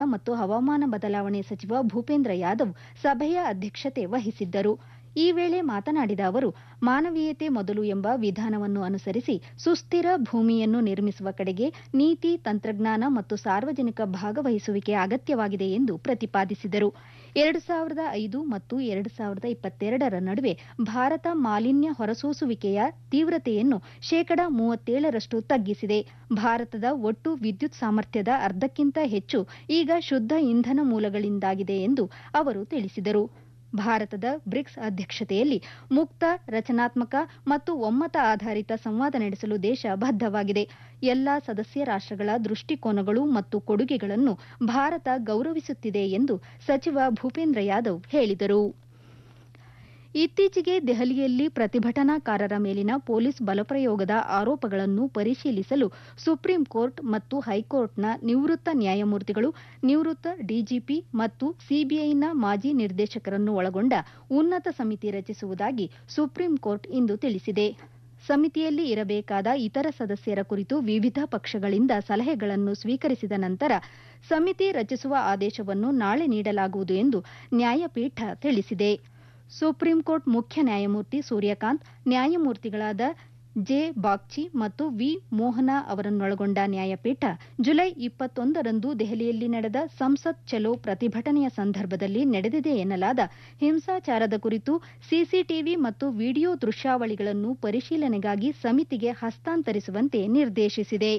ಮತ್ತು ಹವಾಮಾನ ಬದಲಾವಣೆ ಸಚಿವ ಭೂಪೇಂದ್ರ ಯಾದವ್ ಸಭೆಯ ಅಧ್ಯಕ್ಷತೆ ವಹಿಸಿದ್ದರು ಈ ವೇಳೆ ಮಾತನಾಡಿದ ಅವರು ಮಾನವೀಯತೆ ಮೊದಲು ಎಂಬ ವಿಧಾನವನ್ನು ಅನುಸರಿಸಿ ಸುಸ್ಥಿರ ಭೂಮಿಯನ್ನು ನಿರ್ಮಿಸುವ ಕಡೆಗೆ ನೀತಿ ತಂತ್ರಜ್ಞಾನ ಮತ್ತು ಸಾರ್ವಜನಿಕ ಭಾಗವಹಿಸುವಿಕೆ ಅಗತ್ಯವಾಗಿದೆ ಎಂದು ಪ್ರತಿಪಾದಿಸಿದರು ಎರಡು ಸಾವಿರದ ಐದು ಮತ್ತು ಎರಡು ಸಾವಿರದ ಇಪ್ಪತ್ತೆರಡರ ನಡುವೆ ಭಾರತ ಮಾಲಿನ್ಯ ಹೊರಸೂಸುವಿಕೆಯ ತೀವ್ರತೆಯನ್ನು ಶೇಕಡ ಮೂವತ್ತೇಳರಷ್ಟು ತಗ್ಗಿಸಿದೆ ಭಾರತದ ಒಟ್ಟು ವಿದ್ಯುತ್ ಸಾಮರ್ಥ್ಯದ ಅರ್ಧಕ್ಕಿಂತ ಹೆಚ್ಚು ಈಗ ಶುದ್ಧ ಇಂಧನ ಮೂಲಗಳಿಂದಾಗಿದೆ ಎಂದು ಅವರು ತಿಳಿಸಿದರು ಭಾರತದ ಬ್ರಿಕ್ಸ್ ಅಧ್ಯಕ್ಷತೆಯಲ್ಲಿ ಮುಕ್ತ ರಚನಾತ್ಮಕ ಮತ್ತು ಒಮ್ಮತ ಆಧಾರಿತ ಸಂವಾದ ನಡೆಸಲು ದೇಶ ಬದ್ಧವಾಗಿದೆ ಎಲ್ಲಾ ಸದಸ್ಯ ರಾಷ್ಟ್ರಗಳ ದೃಷ್ಟಿಕೋನಗಳು ಮತ್ತು ಕೊಡುಗೆಗಳನ್ನು ಭಾರತ ಗೌರವಿಸುತ್ತಿದೆ ಎಂದು ಸಚಿವ ಭೂಪೇಂದ್ರ ಯಾದವ್ ಹೇಳಿದರು ಇತ್ತೀಚೆಗೆ ದೆಹಲಿಯಲ್ಲಿ ಪ್ರತಿಭಟನಾಕಾರರ ಮೇಲಿನ ಪೊಲೀಸ್ ಬಲಪ್ರಯೋಗದ ಆರೋಪಗಳನ್ನು ಪರಿಶೀಲಿಸಲು ಸುಪ್ರೀಂ ಕೋರ್ಟ್ ಮತ್ತು ಹೈಕೋರ್ಟ್ನ ನಿವೃತ್ತ ನ್ಯಾಯಮೂರ್ತಿಗಳು ನಿವೃತ್ತ ಡಿಜಿಪಿ ಮತ್ತು ಸಿಬಿಐನ ಮಾಜಿ ನಿರ್ದೇಶಕರನ್ನು ಒಳಗೊಂಡ ಉನ್ನತ ಸಮಿತಿ ರಚಿಸುವುದಾಗಿ ಸುಪ್ರೀಂ ಕೋರ್ಟ್ ಇಂದು ತಿಳಿಸಿದೆ ಸಮಿತಿಯಲ್ಲಿ ಇರಬೇಕಾದ ಇತರ ಸದಸ್ಯರ ಕುರಿತು ವಿವಿಧ ಪಕ್ಷಗಳಿಂದ ಸಲಹೆಗಳನ್ನು ಸ್ವೀಕರಿಸಿದ ನಂತರ ಸಮಿತಿ ರಚಿಸುವ ಆದೇಶವನ್ನು ನಾಳೆ ನೀಡಲಾಗುವುದು ಎಂದು ನ್ಯಾಯಪೀಠ ತಿಳಿಸಿದೆ ಸುಪ್ರೀಂ ಕೋರ್ಟ್ ಮುಖ್ಯ ನ್ಯಾಯಮೂರ್ತಿ ಸೂರ್ಯಕಾಂತ್ ನ್ಯಾಯಮೂರ್ತಿಗಳಾದ ಜೆ ಬಾಗ್ಚಿ ಮತ್ತು ವಿ ಮೋಹನ ಅವರನ್ನೊಳಗೊಂಡ ನ್ಯಾಯಪೀಠ ಜುಲೈ ಇಪ್ಪತ್ತೊಂದರಂದು ದೆಹಲಿಯಲ್ಲಿ ನಡೆದ ಸಂಸತ್ ಚಲೋ ಪ್ರತಿಭಟನೆಯ ಸಂದರ್ಭದಲ್ಲಿ ನಡೆದಿದೆ ಎನ್ನಲಾದ ಹಿಂಸಾಚಾರದ ಕುರಿತು ಸಿಸಿಟಿವಿ ಮತ್ತು ವಿಡಿಯೋ ದೃಶ್ಯಾವಳಿಗಳನ್ನು ಪರಿಶೀಲನೆಗಾಗಿ ಸಮಿತಿಗೆ ಹಸ್ತಾಂತರಿಸುವಂತೆ ನಿರ್ದೇಶಿಸಿದೆ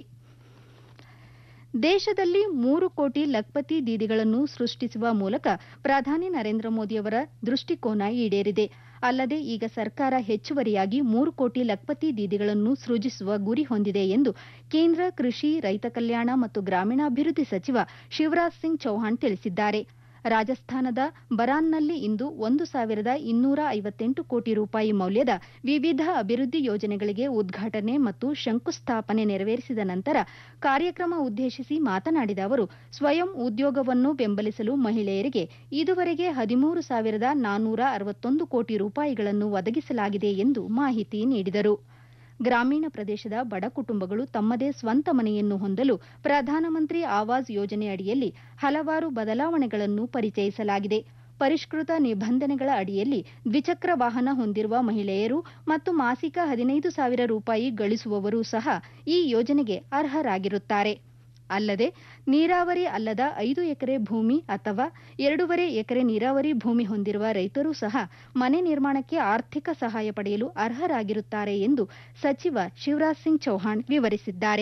ದೇಶದಲ್ಲಿ ಮೂರು ಕೋಟಿ ಲಖ್ಪತಿ ದೀದಿಗಳನ್ನು ಸೃಷ್ಟಿಸುವ ಮೂಲಕ ಪ್ರಧಾನಿ ನರೇಂದ್ರ ಮೋದಿಯವರ ದೃಷ್ಟಿಕೋನ ಈಡೇರಿದೆ ಅಲ್ಲದೆ ಈಗ ಸರ್ಕಾರ ಹೆಚ್ಚುವರಿಯಾಗಿ ಮೂರು ಕೋಟಿ ಲಖ್ಪತಿ ದೀದಿಗಳನ್ನು ಸೃಜಿಸುವ ಗುರಿ ಹೊಂದಿದೆ ಎಂದು ಕೇಂದ್ರ ಕೃಷಿ ರೈತ ಕಲ್ಯಾಣ ಮತ್ತು ಗ್ರಾಮೀಣಾಭಿವೃದ್ಧಿ ಸಚಿವ ಶಿವರಾಜ್ ಸಿಂಗ್ ಚೌಹಾಣ್ ತಿಳಿಸಿದ್ದಾರೆ ರಾಜಸ್ಥಾನದ ಬರಾನ್ನಲ್ಲಿ ಇಂದು ಒಂದು ಸಾವಿರದ ಇನ್ನೂರ ಐವತ್ತೆಂಟು ಕೋಟಿ ರೂಪಾಯಿ ಮೌಲ್ಯದ ವಿವಿಧ ಅಭಿವೃದ್ಧಿ ಯೋಜನೆಗಳಿಗೆ ಉದ್ಘಾಟನೆ ಮತ್ತು ಶಂಕುಸ್ಥಾಪನೆ ನೆರವೇರಿಸಿದ ನಂತರ ಕಾರ್ಯಕ್ರಮ ಉದ್ದೇಶಿಸಿ ಮಾತನಾಡಿದ ಅವರು ಸ್ವಯಂ ಉದ್ಯೋಗವನ್ನು ಬೆಂಬಲಿಸಲು ಮಹಿಳೆಯರಿಗೆ ಇದುವರೆಗೆ ಹದಿಮೂರು ಸಾವಿರದ ನಾನ್ನೂರ ಅರವತ್ತೊಂದು ಕೋಟಿ ರೂಪಾಯಿಗಳನ್ನು ಒದಗಿಸಲಾಗಿದೆ ಎಂದು ಮಾಹಿತಿ ನೀಡಿದರು ಗ್ರಾಮೀಣ ಪ್ರದೇಶದ ಬಡ ಕುಟುಂಬಗಳು ತಮ್ಮದೇ ಸ್ವಂತ ಮನೆಯನ್ನು ಹೊಂದಲು ಪ್ರಧಾನಮಂತ್ರಿ ಆವಾಸ್ ಯೋಜನೆ ಅಡಿಯಲ್ಲಿ ಹಲವಾರು ಬದಲಾವಣೆಗಳನ್ನು ಪರಿಚಯಿಸಲಾಗಿದೆ ಪರಿಷ್ಕೃತ ನಿಬಂಧನೆಗಳ ಅಡಿಯಲ್ಲಿ ದ್ವಿಚಕ್ರ ವಾಹನ ಹೊಂದಿರುವ ಮಹಿಳೆಯರು ಮತ್ತು ಮಾಸಿಕ ಹದಿನೈದು ಸಾವಿರ ರೂಪಾಯಿ ಗಳಿಸುವವರು ಸಹ ಈ ಯೋಜನೆಗೆ ಅರ್ಹರಾಗಿರುತ್ತಾರೆ ಅಲ್ಲದೆ ನೀರಾವರಿ ಅಲ್ಲದ ಐದು ಎಕರೆ ಭೂಮಿ ಅಥವಾ ಎರಡೂವರೆ ಎಕರೆ ನೀರಾವರಿ ಭೂಮಿ ಹೊಂದಿರುವ ರೈತರೂ ಸಹ ಮನೆ ನಿರ್ಮಾಣಕ್ಕೆ ಆರ್ಥಿಕ ಸಹಾಯ ಪಡೆಯಲು ಅರ್ಹರಾಗಿರುತ್ತಾರೆ ಎಂದು ಸಚಿವ ಶಿವರಾಜ್ ಸಿಂಗ್ ಚೌಹಾಣ್ ವಿವರಿಸಿದ್ದಾರೆ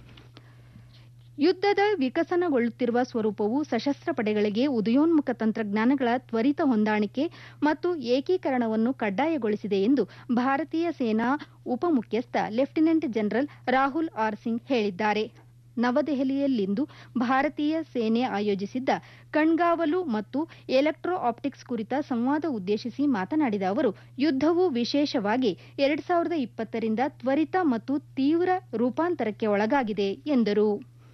ಯುದ್ದದ ವಿಕಸನಗೊಳ್ಳುತ್ತಿರುವ ಸ್ವರೂಪವು ಸಶಸ್ತ್ರ ಪಡೆಗಳಿಗೆ ಉದಯೋನ್ಮುಖ ತಂತ್ರಜ್ಞಾನಗಳ ತ್ವರಿತ ಹೊಂದಾಣಿಕೆ ಮತ್ತು ಏಕೀಕರಣವನ್ನು ಕಡ್ಡಾಯಗೊಳಿಸಿದೆ ಎಂದು ಭಾರತೀಯ ಸೇನಾ ಉಪಮುಖ್ಯಸ್ಥ lieutenant general Rahul R Singh ಹೇಳಿದ್ದಾರೆ ನವದೆಹಲಿಯಲ್ಲಿಂದು ಭಾರತೀಯ ಸೇನೆ ಆಯೋಜಿಸಿದ್ದ ಕಣ್ಗಾವಲು ಮತ್ತು ಎಲೆಕ್ಟ್ರೋ ಆಪ್ಟಿಕ್ಸ್ ಕುರಿತ ಸಂವಾದ ಉದ್ದೇಶಿಸಿ ಮಾತನಾಡಿದ ಅವರು ಯುದ್ದವು ವಿಶೇಷವಾಗಿ ಎರಡ್ ಸಾವಿರದ ಇಪ್ಪತ್ತರಿಂದ ತ್ವರಿತ ಮತ್ತು ತೀವ್ರ ರೂಪಾಂತರಕ್ಕೆ ಒಳಗಾಗಿದೆ ಎಂದರು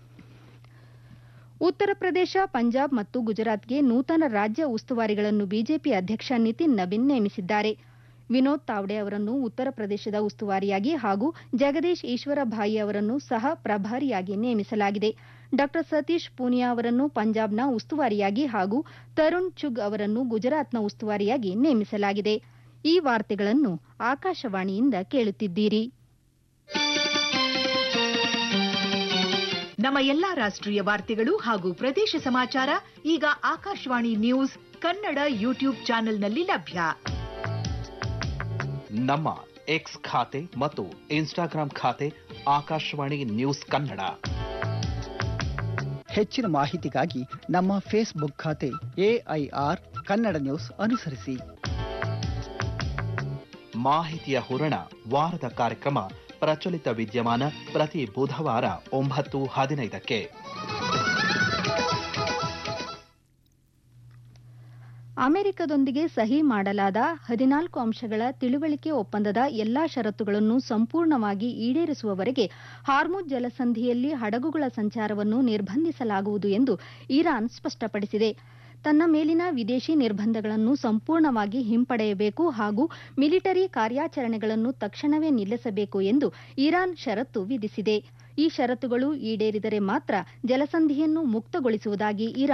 ಉತ್ತರ ಪ್ರದೇಶ ಪಂಜಾಬ್ ಮತ್ತು ಗುಜರಾತ್ಗೆ ನೂತನ ರಾಜ್ಯ ಉಸ್ತುವಾರಿಗಳನ್ನು ಬಿಜೆಪಿ ಅಧ್ಯಕ್ಷ ನಿತಿನ್ ನಬೀನ್ ನೇಮಿಸಿದ್ದಾರೆ ವಿನೋದ್ ತಾವ್ಡೆ ಅವರನ್ನು ಉತ್ತರ ಪ್ರದೇಶದ ಉಸ್ತುವಾರಿಯಾಗಿ ಹಾಗೂ ಜಗದೀಶ್ ಈಶ್ವರ ಭಾಯಿ ಅವರನ್ನು ಸಹ ಪ್ರಭಾರಿಯಾಗಿ ನೇಮಿಸಲಾಗಿದೆ ಡಾ ಸತೀಶ್ ಪೂನಿಯಾ ಅವರನ್ನು ಪಂಜಾಬ್ನ ಉಸ್ತುವಾರಿಯಾಗಿ ಹಾಗೂ ತರುಣ್ ಚುಗ್ ಅವರನ್ನು ಗುಜರಾತ್ನ ಉಸ್ತುವಾರಿಯಾಗಿ ನೇಮಿಸಲಾಗಿದೆ ಈ ವಾರ್ತೆಗಳನ್ನು ಆಕಾಶವಾಣಿಯಿಂದ ಕೇಳುತ್ತಿದ್ದೀರಿ ನಮ್ಮ ಎಲ್ಲಾ ರಾಷ್ಟ್ರೀಯ ವಾರ್ತೆಗಳು ಹಾಗೂ ಪ್ರದೇಶ ಸಮಾಚಾರ ಈಗ ಆಕಾಶವಾಣಿ ನ್ಯೂಸ್ ಕನ್ನಡ ಯೂಟ್ಯೂಬ್ ಚಾನೆಲ್ನಲ್ಲಿ ಲಭ್ಯ ನಮ್ಮ ಎಕ್ಸ್ ಖಾತೆ ಮತ್ತು ಇನ್ಸ್ಟಾಗ್ರಾಂ ಖಾತೆ ಆಕಾಶವಾಣಿ ನ್ಯೂಸ್ ಕನ್ನಡ ಹೆಚ್ಚಿನ ಮಾಹಿತಿಗಾಗಿ ನಮ್ಮ ಫೇಸ್ಬುಕ್ ಖಾತೆ ಎಐಆರ್ ಕನ್ನಡ ನ್ಯೂಸ್ ಅನುಸರಿಸಿ ಮಾಹಿತಿಯ ಹೂರಣ ವಾರದ ಕಾರ್ಯಕ್ರಮ ಪ್ರಚಲಿತ ವಿದ್ಯಮಾನ ಪ್ರತಿ ಬುಧವಾರ ಒಂಬತ್ತು ಹದಿನೈದಕ್ಕೆ ಅಮೆರಿಕದೊಂದಿಗೆ ಸಹಿ ಮಾಡಲಾದ ಹದಿನಾಲ್ಕು ಅಂಶಗಳ ತಿಳುವಳಿಕೆ ಒಪ್ಪಂದದ ಎಲ್ಲಾ ಷರತ್ತುಗಳನ್ನು ಸಂಪೂರ್ಣವಾಗಿ ಈಡೇರಿಸುವವರೆಗೆ ಹಾರ್ಮುಜ್ ಜಲಸಂಧಿಯಲ್ಲಿ ಹಡಗುಗಳ ಸಂಚಾರವನ್ನು ನಿರ್ಬಂಧಿಸಲಾಗುವುದು ಎಂದು ಇರಾನ್ ಸ್ಪಷ್ಟಪಡಿಸಿದೆ ತನ್ನ ಮೇಲಿನ ವಿದೇಶಿ ನಿರ್ಬಂಧಗಳನ್ನು ಸಂಪೂರ್ಣವಾಗಿ ಹಿಂಪಡೆಯಬೇಕು ಹಾಗೂ ಮಿಲಿಟರಿ ಕಾರ್ಯಾಚರಣೆಗಳನ್ನು ತಕ್ಷಣವೇ ನಿಲ್ಲಿಸಬೇಕು ಎಂದು ಇರಾನ್ ಷರತ್ತು ವಿಧಿಸಿದೆ ಈ ಷರತ್ತುಗಳು ಈಡೇರಿದರೆ ಮಾತ್ರ ಜಲಸಂಧಿಯನ್ನು ಮುಕ್ತಗೊಳಿಸುವುದಾಗಿ ಇರಾನ್